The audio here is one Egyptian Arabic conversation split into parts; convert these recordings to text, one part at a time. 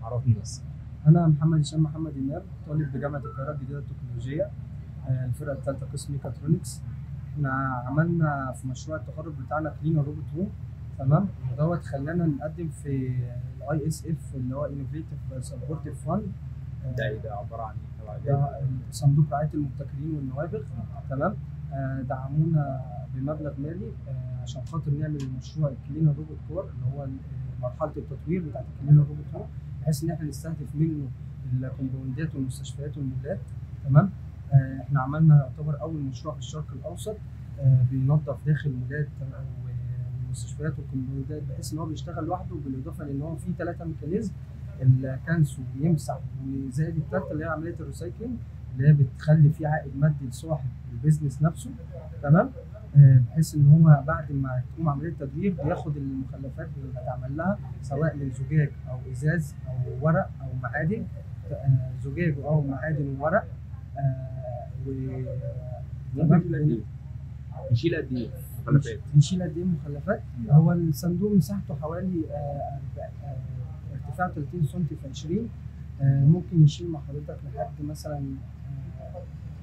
عرفني بس انا محمد هشام محمد امام طالب بجامعه القاهره الجديده التكنولوجيه آه، الفرقه الثالثه قسم ميكاترونكس احنا عملنا في مشروع التخرج بتاعنا كلينا روبوت هوم تمام ودوت خلانا نقدم في الاي اس اف اللي هو انوفيتيف سبورتيف فاند ده ايه ده عباره عن ايه تبع ده صندوق رعايه المبتكرين والنوابغ تمام آه، دعمونا بمبلغ مالي آه، عشان خاطر نعمل المشروع الكلينا روبوت كور اللي هو ال- مرحله التطوير بتاعت الكلينا روبوت كور بحيث ان احنا نستهدف منه الكومباوندات والمستشفيات والمولات تمام آه، احنا عملنا يعتبر اول مشروع في الشرق الاوسط آه، بينظف داخل مولات والمستشفيات والكومباوندات بحيث ان هو بيشتغل لوحده بالاضافه لان هو في ثلاثه ميكانيزم الكنس ويمسح وزائد الثالثه اللي هي عمليه الريسايكلينج اللي هي بتخلي في عائد مادي لصاحب البيزنس نفسه تمام آه، بحيث ان هو بعد ما تقوم عمليه التدوير بياخد المخلفات اللي هتعمل لها سواء من زجاج او ازاز او ورق او معادن آه، زجاج او معادن وورق آه، و ممكن يشيل قد ايه؟ يشيل قد ايه مخلفات؟ يشيل قد ايه مخلفات؟ هو الصندوق مساحته حوالي آه، أربع- آه، ارتفاعه 30 سم في 20 آه، ممكن يشيل مع حضرتك لحد مثلا آه،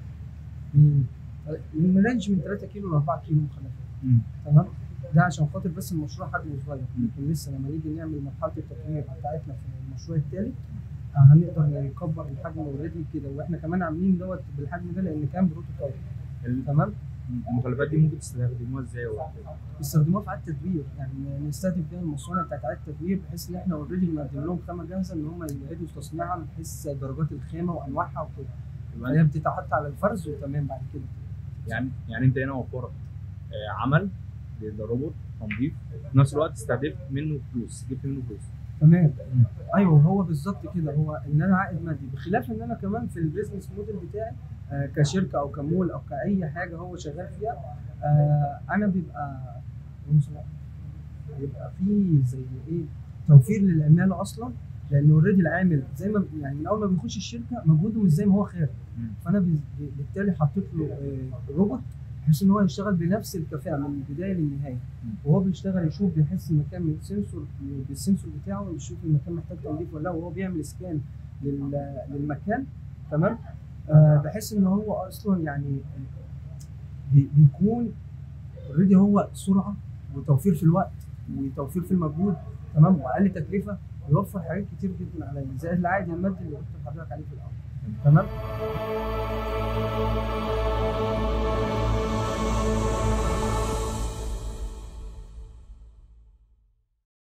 من من رينج من 3 كيلو ل 4 كيلو مخلفات تمام ده عشان خاطر بس المشروع حجمه صغير لكن لسه لما نيجي نعمل مرحله التطوير بتاعتنا في المشروع الثالث آه، هنقدر نكبر الحجم اوريدي كده واحنا كمان عاملين دوت بالحجم ده لان كان بروتوتايب ال- تمام المخلفات دي ممكن تستخدموها ازاي وقت يستخدموها في اعاده التدوير يعني نستهدف بيها المصانع بتاعت اعاده التدوير بحيث ان احنا اوريدي بنقدم لهم خامه جاهزه ان هم يعيدوا تصنيعها من حيث درجات الخامه وانواعها وكده يبقى فهي بتتحط على الفرز وتمام بعد كده يعني يعني انت هنا وفرت آه، عمل للروبوت تنظيف في نفس الوقت استهدفت منه فلوس جبت منه فلوس تمام ايوه هو بالظبط كده هو ان انا عائد مادي بخلاف ان انا كمان في البيزنس موديل بتاعي آه كشركه او كمول او كاي حاجه هو شغال فيها آه انا بيبقى بيبقى في زي ايه توفير للعماله اصلا لان اوريدي العامل زي ما يعني من اول ما بيخش الشركه مجهوده مش زي ما هو خارج مم. فانا بي- بالتالي حطيت له آه، روبوت بحيث ان هو يشتغل بنفس الكفاءه من البدايه للنهايه وهو بيشتغل يشوف بيحس المكان من السنسور بالسنسور بتاعه يشوف المكان محتاج تنظيف ولا لا وهو بيعمل سكان لل- للمكان تمام آه بحيث ان هو اصلا يعني بي- بيكون اوريدي هو سرعه وتوفير في الوقت وتوفير في المجهود تمام واقل تكلفه بيوفر حاجات كتير جدا عليا زائد العائد المادي اللي قلت لحضرتك عليه في الاول تمام